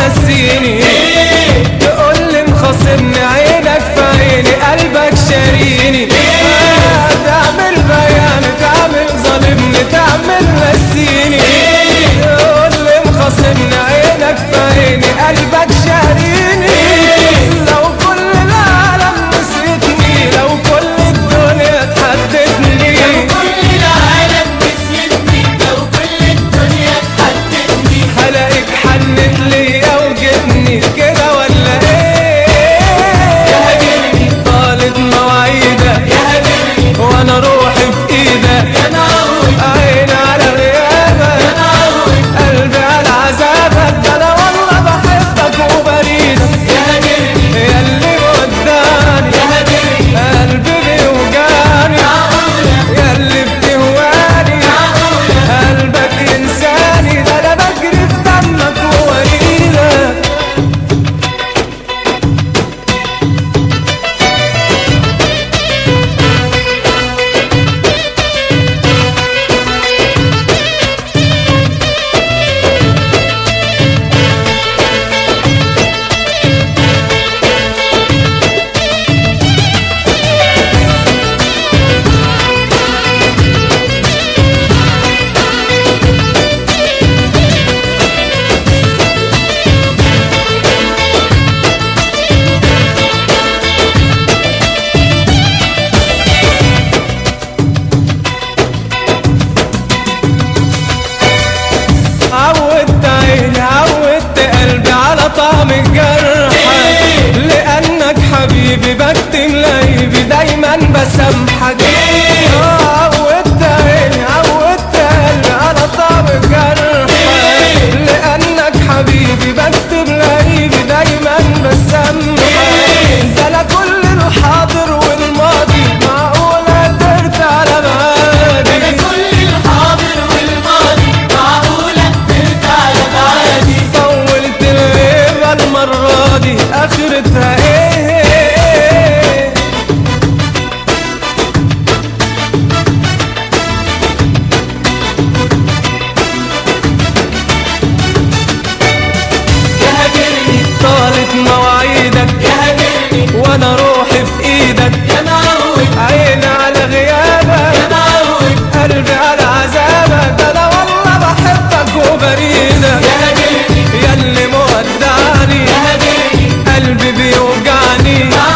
نسيني تقول لي مخاصمني عينك في عيني قلبك شاريني آه، تعمل بيان تعمل ظالمني تعمل نسيني تقول لي مخاصمني عينك في عيني قلبك شاريني لو كل العالم نسيتني لو كل الدنيا تحددني كل العالم نسيتني لو كل الدنيا تحددني هلاقيك حنت ليا وجبني كده ولا ايه يا هجرني طالت مواعيدك يا هجرني وانا روحي في ايدك يا ناوي عيني على يا غيابك ناوي قلبي على عذابك ده انا والله بحبك وبريدك يا هجرني يا اللي وداني يا هجرني قلبي بيوجعني معقولة يا اللي بتهواني معقولة قلبك ينساني ده انا بجري في دمك ووريدك عودت عيني عودت قلبي على طعم الجرح لأنك حبيبي بكتم لعيبي دايما بسامحك آه، عودت عيني عودت قلبي على طعم الجرح لأنك حبيبي بكتم لعيبي دايما بسامحك ده أنا كل الحاضر والماضي معقولة ترجع على أنا بالي كل الحاضر والماضي معقولة ترجع لبعادي طولت الغيبة المرة دي آخرتها إيه يا هجرني طالت مواعيدك يا هجرني وأنا روحي في إيدك يا ناوي عيني على يا غيابك ناوي قلبي على عذابك ده أنا والله بحبك وبريدك يا هجرني يا اللي مودعني يا هجرني قلبي بيوجعني